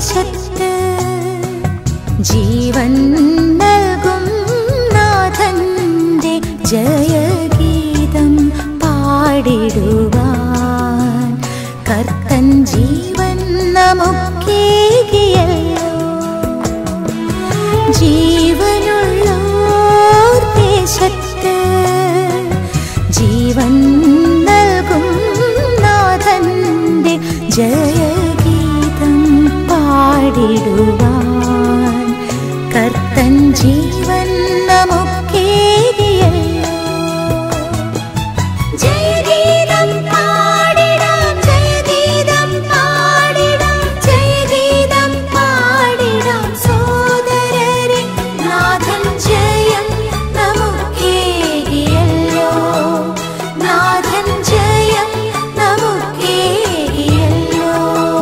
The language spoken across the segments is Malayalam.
ദേശത്ത് ജീവൻ നൽകും നാഥന്റെ ജയഗീതം പാടിടുവാൻ കർത്തൻ ജീവൻ നമുക്കേകിയല്ലോ ജീവനുള്ളോർ ദേശത്ത് ജീവൻ നൽകും നാഥന്റെ ജയഗീതം പാടിടുവാൻ കർത്തൻ ജീവൻ നമുക്കേകിയല്ലോ ജയഗീതം പാടിടാം ജയഗീതം പാടിടാം ജയഗീതം പാടിടാം സോദരരെ നാഥൻ ജയം നമുക്കേകിയല്ലോ നാഥൻ ജയം നമുക്കേകിയല്ലോ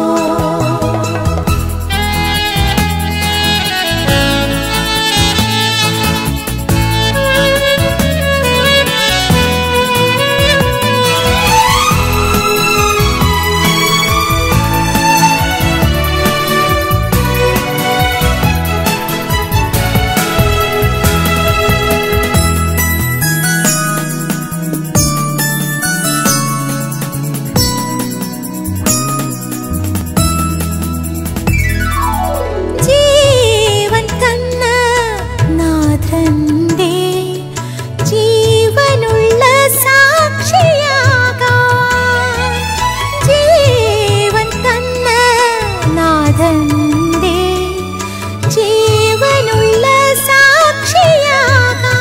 ജീവൻ തന്ന നാഥന്റെ ജീവനുള്ള സാക്ഷിയാകാൻ ജീവൻ തന്ന നാഥന്റെ ജീവനുള്ള സാക്ഷിയാകാൻ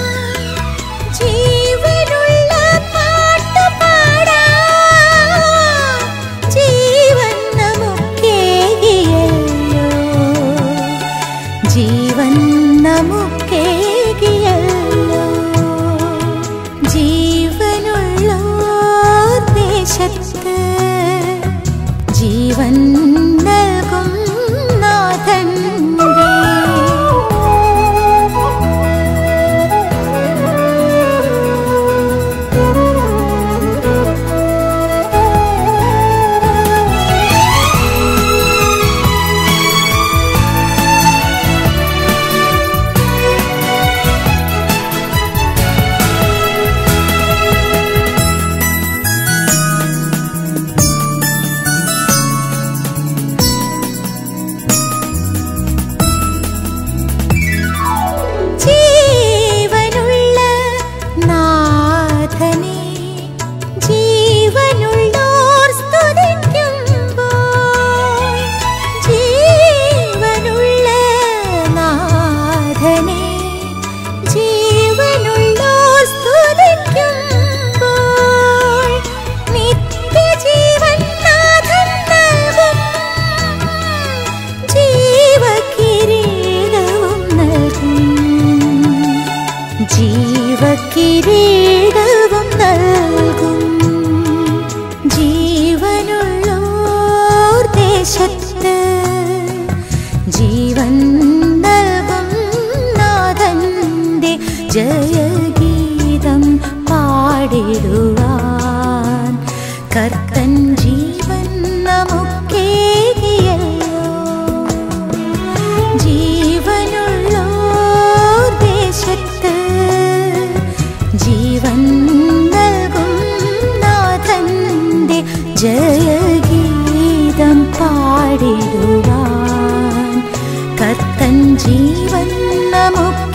ജീവനുള്ള പാട്ടുപാടാം ജീവൻ നമുക്കേകിയല്ലോ ജീവൻ നമുക്കേകിയല്ലോ ജീവനുള്ള ദേശത്ത് ജീവൻ നൽകും ജീവനുള്ള നാഥനെ ജീവനുള്ളോർ സ്തുതിക്കുമ്പോൾ ജീവനുള്ള നാഥനെ ജീവനുള്ളോർ സ്തുതിക്കുമ്പോൾ നിത്യജീവൻ നാഥൻ നൽകും ജീവകിരീടവും നൽകും ജീവകിരീടവും നൽകും ജീവനുള്ളോർ ദേശത്ത് ജീവൻ നൽകും നാഥന്റെ ജയഗീതം പാടിടുവാൻ കർത്തൻ ജീവൻ നമുക്കേകിയല്ലോ ജീവനുള്ളോർ ദേശത്ത് ജീവൻ നൽകും നാഥന്റെ ജയഗീതം പാടിടുവാൻ കർത്തൻ ജീവൻ നമുക്ക്